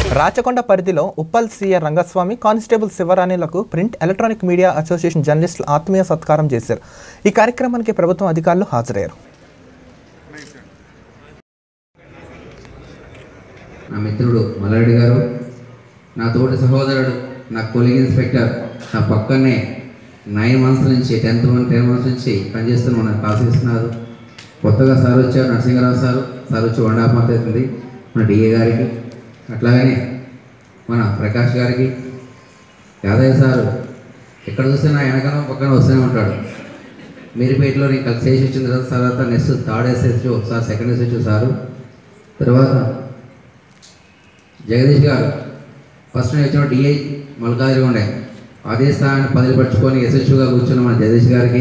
రాచకొండ పరిధిలో Uppal CA Rangaswamy constable శివరాణిలకు print electronic media association జర్నలిస్టులు ఆత్మీయ సత్కారం చేశారు ఈ కార్యక్రమానికి ప్రభుత్వం అధికారులు హాజరయ్యారు నా మిత్రుడు మల్లారెడ్డి గారు నా తోటి సహోదరుడు నా కొలిగ్ ఇన్స్పెక్టర్ నా పక్కనే నైన్ మంత్స్ నుంచి టెన్త్ మంత్ టెన్ మంత్స్ నుంచి పనిచేస్తున్న మన క్లాస్ ఇస్తున్నారు కొత్తగా సార్ వచ్చారు నరసింహరావు సార్ సార్ వచ్చి వన్ హాఫ్ మంత్ అవుతుంది మన డిఏ గారికి అట్లాగనే మన ప్రకాష్ గారికి యాదయ్య సారు ఎక్కడ చూసినా వెనకనో పక్కన వస్తూనే ఉంటాడు మీరుపేటలో నేను కలిసి చేసి వచ్చిన తర్వాత తర్వాత next third SHO sir second SHO sir తర్వాత జగదీష్ గారు ఫస్ట్ నేను వచ్చిన డిఐ మల్కాదిరి ఉండే అదే స్థానాన్ని పదిలి పట్టుకొని యశస్విగా కూర్చున్న మన జగదీష్ గారికి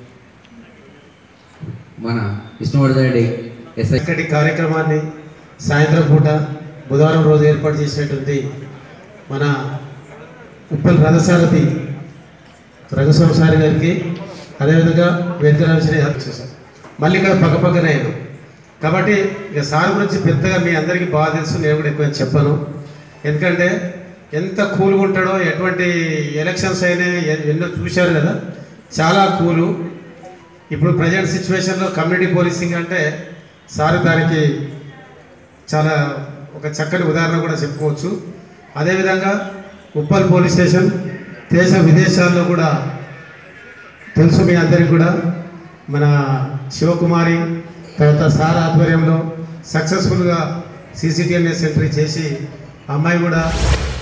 మన విష్ణువర్ధన్ రెడ్డి ఎస్ఐ చక్కటి కార్యక్రమాన్ని సాయంత్రం పూట బుధవారం రోజు ఏర్పాటు చేసినటువంటి మన ఉప్పల్ రథసారథి రంగస్వామి సారి గారికి అదేవిధంగా వెంకటరామశ్రీ చేశారు మళ్ళీ ఇక్కడ పక్క పక్కనే ఆయన. కాబట్టి ఇక సార్ గురించి పెద్దగా మీ అందరికీ బాగా తెలుసు నేను కూడా ఎక్కువ చెప్పను ఎందుకంటే ఎంత కూల్గా ఉంటాడో ఎటువంటి ఎలక్షన్స్ అయినా ఎ- ఎన్నో చూశారు కదా చాలా కూలు ఇప్పుడు ప్రజెంట్ సిచ్యువేషన్లో కమ్యూనిటీ పోలీసింగ్ అంటే సార్ దానికి చాలా ఒక చక్కని ఉదాహరణ కూడా చెప్పుకోవచ్చు అదేవిధంగా ఉప్పల్ పోలీస్ స్టేషన్ దేశ విదేశాల్లో కూడా తెలుసు మీ అందరికి కూడా మన శివకుమారి తర్వాత సార్ ఆధ్వర్యంలో సక్సెస్ఫుల్గా సీసీటీఎంఎస్ ఎంట్రీ చేసి అమ్మాయి కూడా